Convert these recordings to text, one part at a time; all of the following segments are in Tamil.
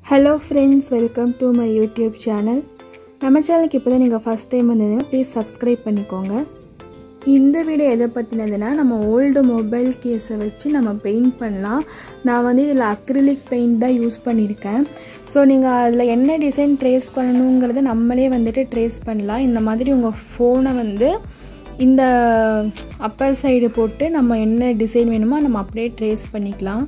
hello friends welcome to my YouTube channel நம்ம சேனலுக்கு இப்போ தான் நீங்கள் ஃபஸ்ட் டைம் வந்ததுன்னா ப்ளீஸ் சப்ஸ்கிரைப் பண்ணிக்கோங்க இந்த வீடியோ எதை பற்றினதுன்னா நம்ம ஓல்டு மொபைல் கேஸை வச்சு நம்ம பெயிண்ட் பண்ணலாம் நான் வந்து இதில் அக்ரிலிக் பெயிண்ட் தான் யூஸ் பண்ணியிருக்கேன் ஸோ நீங்கள் அதில் என்ன டிசைன் ட்ரேஸ் பண்ணணுங்கிறத நம்மளே வந்துட்டு ட்ரேஸ் பண்ணலாம் இந்த மாதிரி உங்கள் ஃபோனை வந்து இந்த அப்பர் சைடு போட்டு நம்ம என்ன டிசைன் வேணுமோ நம்ம அப்படியே ட்ரேஸ் பண்ணிக்கலாம்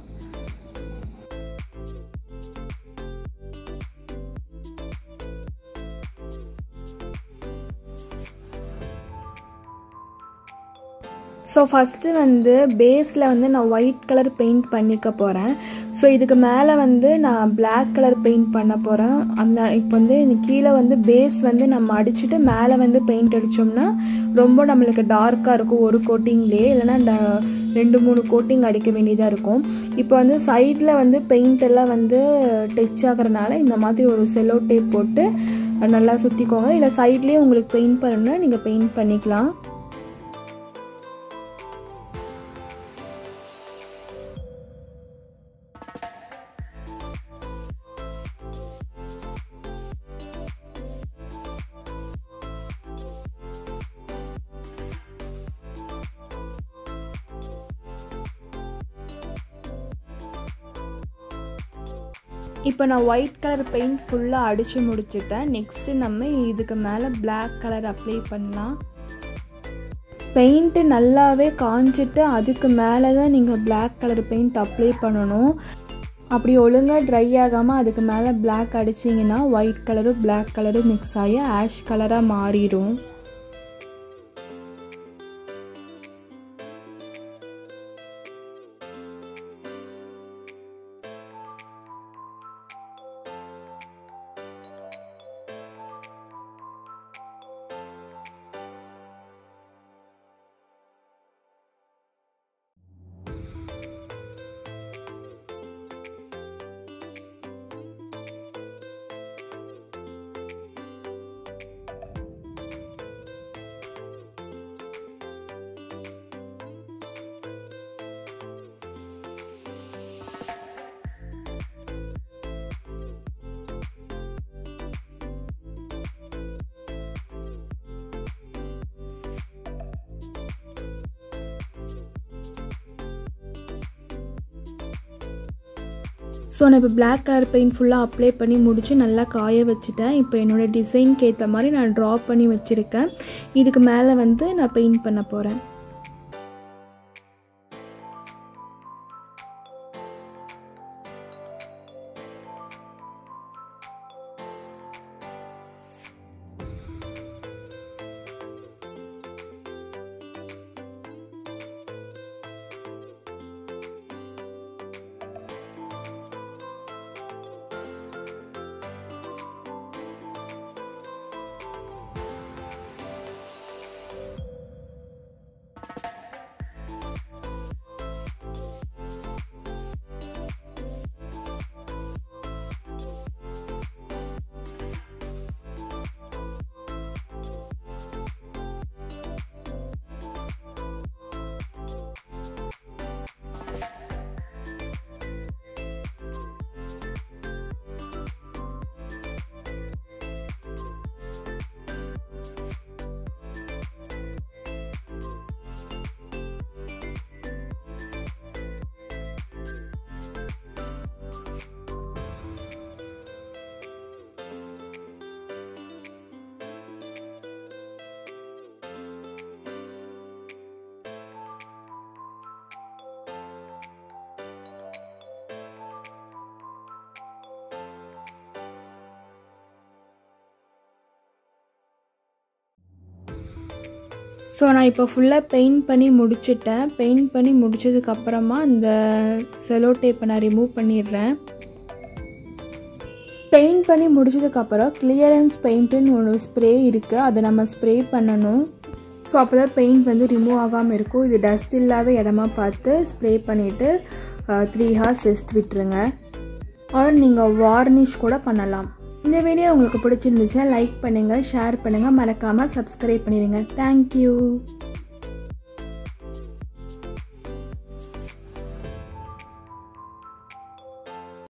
ஸோ ஃபஸ்ட்டு வந்து பேஸில் வந்து நான் ஒயிட் கலர் பெயிண்ட் பண்ணிக்க போகிறேன் ஸோ இதுக்கு மேலே வந்து நான் பிளாக் கலர் பெயிண்ட் பண்ண போகிறேன் அந்த இப்போ வந்து கீழே வந்து பேஸ் வந்து நம்ம அடிச்சுட்டு மேலே வந்து பெயிண்ட் அடித்தோம்னா ரொம்ப நம்மளுக்கு டார்க்காக இருக்கும் ஒரு கோட்டிங்லேயே இல்லைன்னா ரெண்டு மூணு கோட்டிங் அடிக்க வேண்டியதாக இருக்கும் இப்போ வந்து சைடில் வந்து பெயிண்ட் எல்லாம் வந்து டச் ஆகிறனால இந்த மாதிரி ஒரு செலோ டேப் போட்டு நல்லா சுற்றிக்கோங்க இல்லை சைட்லேயே உங்களுக்கு பெயிண்ட் பண்ணணும்னா நீங்கள் பெயிண்ட் பண்ணிக்கலாம் இப்போ நான் ஒயிட் கலர் பெயிண்ட் ஃபுல்லாக அடித்து முடிச்சுட்டேன் நெக்ஸ்ட்டு நம்ம இதுக்கு மேலே பிளாக் கலர் அப்ளை பண்ணலாம் பெயிண்ட்டு நல்லாவே காஞ்சிட்டு அதுக்கு மேலே தான் நீங்கள் பிளாக் கலர் பெயிண்ட் அப்ளை பண்ணணும் அப்படி ஒழுங்காக ட்ரை ஆகாமல் அதுக்கு மேலே பிளாக் அடிச்சிங்கன்னா ஒயிட் கலரும் பிளாக் கலரும் மிக்ஸ் ஆகி ஆஷ் கலராக மாறிடும் ஸோ நான் இப்போ பிளாக் கலர் பெயிண்ட் ஃபுல்லாக அப்ளை பண்ணி முடித்து நல்லா காய வச்சுட்டேன் இப்போ என்னோடய டிசைனுக்கு ஏற்ற மாதிரி நான் ட்ரா பண்ணி வச்சுருக்கேன் இதுக்கு மேலே வந்து நான் பெயிண்ட் பண்ண போகிறேன் ஸோ நான் இப்போ ஃபுல்லாக பெயிண்ட் பண்ணி முடிச்சிட்டேன் பெயிண்ட் பண்ணி முடிச்சதுக்கப்புறமா இந்த செலோ டேப்பை நான் ரிமூவ் பண்ணிடுறேன் பெயிண்ட் பண்ணி முடிச்சதுக்கப்புறம் கிளியரன்ஸ் பெயிண்ட்டுன்னு ஒரு ஸ்ப்ரே இருக்குது அதை நம்ம ஸ்ப்ரே பண்ணணும் ஸோ அப்போ தான் பெயிண்ட் வந்து ரிமூவ் ஆகாமல் இருக்கும் இது டஸ்ட் இல்லாத இடமா பார்த்து ஸ்ப்ரே பண்ணிவிட்டு த்ரீ ஹார்ஸ் ரெஸ்ட் விட்டுருங்க ஆர் நீங்கள் வார்னிஷ் கூட பண்ணலாம் இந்த வீடியோ உங்களுக்கு பிடிச்சிருந்துச்சுன்னா லைக் பண்ணுங்கள் ஷேர் பண்ணுங்கள் மறக்காமல் சப்ஸ்கிரைப் பண்ணிடுங்க தேங்க்யூ